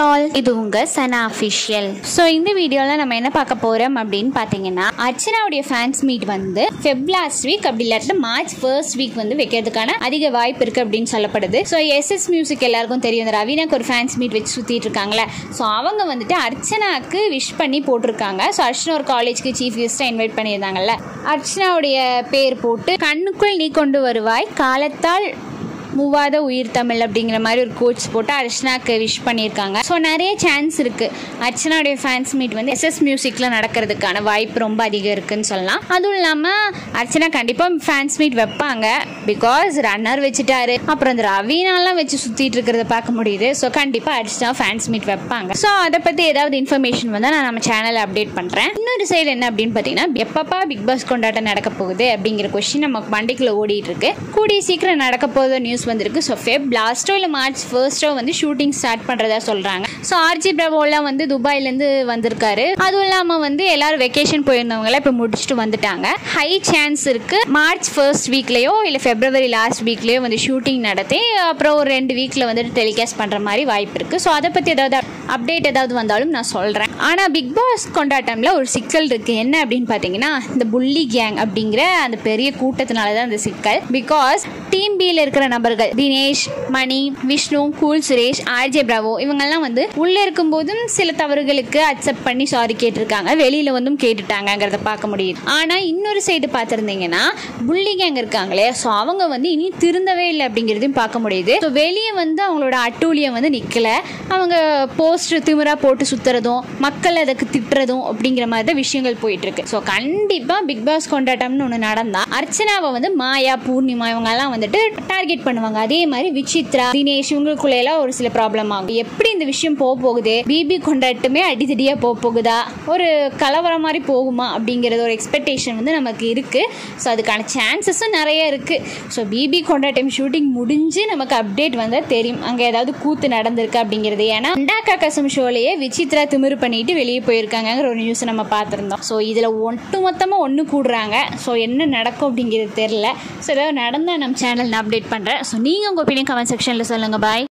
all இது உங்க சனா official so இந்த வீடியோவில் நம்ம என்ன பார்க்க போறோம் அப்படின்னு பார்த்தீங்கன்னா அர்ச்சனாவுடைய ஃபேன்ஸ் மீட் வந்து ஃபெப் லாஸ்ட் வீக் அப்படி இல்லாட்டி மார்ச் ஃபர்ஸ்ட் வீக் வந்து வைக்கிறதுக்கான அதிக வாய்ப்பு இருக்கு அப்படின்னு சொல்லப்படுது ஸோ எஸ்எஸ் மியூசிக் எல்லாருக்கும் தெரியும் இந்த ரவீனாக்கு ஒரு ஃபேன்ஸ் மீட் வச்சு சுற்றிட்டு இருக்காங்களே ஸோ அவங்க வந்துட்டு அர்ச்சனாக்கு விஷ் பண்ணி போட்டிருக்காங்க ஸோ அர்ச்சனா ஒரு காலேஜ்க்கு சீஃப் கெஸ்ட்டாக இன்வைட் பண்ணியிருந்தாங்கல்ல அர்ச்சனாவுடைய பேர் போட்டு கண்ணுக்குள் நீ கொண்டு வருவாய் காலத்தால் மூவாத உயிர் தமிழ் அப்படிங்கிற மாதிரி ஒரு கோச் போட்டு அர்ச்சனாக்கு விஷ் பண்ணியிருக்காங்க ஸோ நிறைய சான்ஸ் இருக்கு அர்ச்சனாவுடைய ஃபேன்ஸ் மீட் வந்து எஸ்எஸ் மியூசிக்ல நடக்கிறதுக்கான வாய்ப்பு ரொம்ப அதிகம் இருக்குன்னு சொல்லலாம் அதுவும் இல்லாமல் அர்ச்சனா கண்டிப்பாக ஃபேன்ஸ் மீட் வைப்பாங்க பிகாஸ் ரன்னர் வச்சுட்டாரு அப்புறம் இந்த ரவீனாலாம் வச்சு சுற்றிட்டு இருக்கிறத பார்க்க முடியுது ஸோ கண்டிப்பாக அர்ச்சனா ஃபேன்ஸ் மீட் வைப்பாங்க ஸோ அதை பற்றி ஏதாவது இன்ஃபர்மேஷன் வந்தால் நான் நம்ம சேனலில் அப்டேட் பண்ணுறேன் இன்னொரு சைடு என்ன அப்படின்னு பார்த்தீங்கன்னா எப்பப்பா பிக் பாஸ் கொண்டாட்டம் நடக்க போகுது அப்படிங்கிற கொஸ்டின் நமக்கு மண்டிக்குள்ள ஓடிட்டு இருக்கு கூடிய சீக்கிரம் நடக்க போகிற நியூஸ் வந்திருக்கு ஸோ ஃபெப் லாஸ்ட்டோ இல்லை மார்ச் ஃபர்ஸ்ட்டோ வந்து ஷூட்டிங் ஸ்டார்ட் பண்ணுறதா சொல்கிறாங்க ஸோ ஆர்ஜி பிரபோலாம் வந்து துபாயிலேருந்து வந்திருக்காரு அதுவும் இல்லாமல் வந்து எல்லாரும் வெக்கேஷன் போயிருந்தவங்கள இப்போ முடிச்சுட்டு வந்துட்டாங்க ஹை சான்ஸ் இருக்கு மார்ச் ஃபர்ஸ்ட் வீக்லேயோ இல்லை ஃபெப்ரவரி லாஸ்ட் வீக்லேயோ வந்து ஷூட்டிங் நடத்தி அப்புறம் ஒரு ரெண்டு வீக்கில் வந்துட்டு டெலிகாஸ்ட் பண்ணுற மாதிரி வாய்ப்பு இருக்குது ஸோ அதை பற்றி ஏதாவது அப்டேட் ஏதாவது வந்தாலும் நான் சொல்கிறேன் ஆனால் பிக் பாஸ் கொண்டாட்டம்ல ஒரு சிக்கல் இருக்குது என்ன அப்படின்னு பார்த்தீங்கன்னா இந்த புள்ளி கேங் அப்படிங்கிற அந்த பெரிய கூட்டத்தினால தான் அந்த சிக்கல் பிகாஸ் டீம் பியில் இருக்கிற நபர்கள் Dinesh Mani Vishnu cool Suresh RJ Bravo இவங்கெல்லாம் வந்து உள்ளே இருக்கும்போதும் சில தவறுகளுக்கு அக்செப்ட் பண்ணி சாரி கேட்டிருக்காங்க வெளியில் வந்தும் கேட்டுட்டாங்கங்கிறத பார்க்க முடியுது ஆனால் இன்னொரு சைடு பார்த்துருந்தீங்கன்னா புள்ளி கேங் இருக்காங்களே ஸோ அவங்க வந்து இனி திருந்தவே இல்லை அப்படிங்கிறதையும் பார்க்க முடியுது ஸோ வெளியே வந்து அவங்களோட அட்டூழியம் வந்து நிற்கல அவங்க போஸ்ட் திமிரா போட்டு சுற்றுறதும் மக்கள் அதுக்கு திட்டுறதும் அப்படிங்கிற மாதிரி தான் விஷயங்கள் போயிட்டு இருக்கு ஸோ கண்டிப்பாக பிக் பாஸ் கொண்டாட்டம்னு ஒன்று நடந்தா அர்ச்சனாவை வந்து மாயா பூர்ணிமா இவங்கெல்லாம் வந்துட்டு டார்கெட் பண்ணுவாங்க அதே மாதிரி விசித்ரா தினேஷ் இவங்களுக்குள்ள எல்லாம் ஒரு சில ப்ராப்ளம் ஆகும் எப்படி இந்த விஷயம் போக போகுது பிபி கொண்டாட்டமே அடிதடியாக போக போகுதா ஒரு கலவரம் மாதிரி போகுமா அப்படிங்கிறது ஒரு எக்ஸ்பெக்டேஷன் வந்து நமக்கு இருக்கு ஸோ அதுக்கான சான்சஸும் நிறைய இருக்கு ஸோ பிபி கொண்டாட்டம் ஷூட்டிங் முடிஞ்சு நமக்கு அப்டேட் வந்தால் தெரியும் அங்கே ஏதாவது கூத்து நடந்திருக்கு அப்படிங்கிறது ஏன்னா அண்டாக்கா கசம் ஷோலையே விசித்ரா திமிரு பண்ணிட்டு வெளியே போயிருக்காங்கங்கிற ஒரு நியூஸ் நம்ம பார்த்துருந்தோம் ஸோ இதில் ஒட்டு மொத்தமாக ஒன்று கூடுறாங்க ஸோ என்ன நடக்கும் அப்படிங்கிறது தெரில ஸோ ஏதாவது நடந்தால் நம்ம சேனல் நான் அப்டேட் பண்ணுறேன் ஸோ நீங்கள் உங்கள் ஒப்பீனியன் கமெண்ட் செக்ஷனில் சொல்லுங்கள் பாய்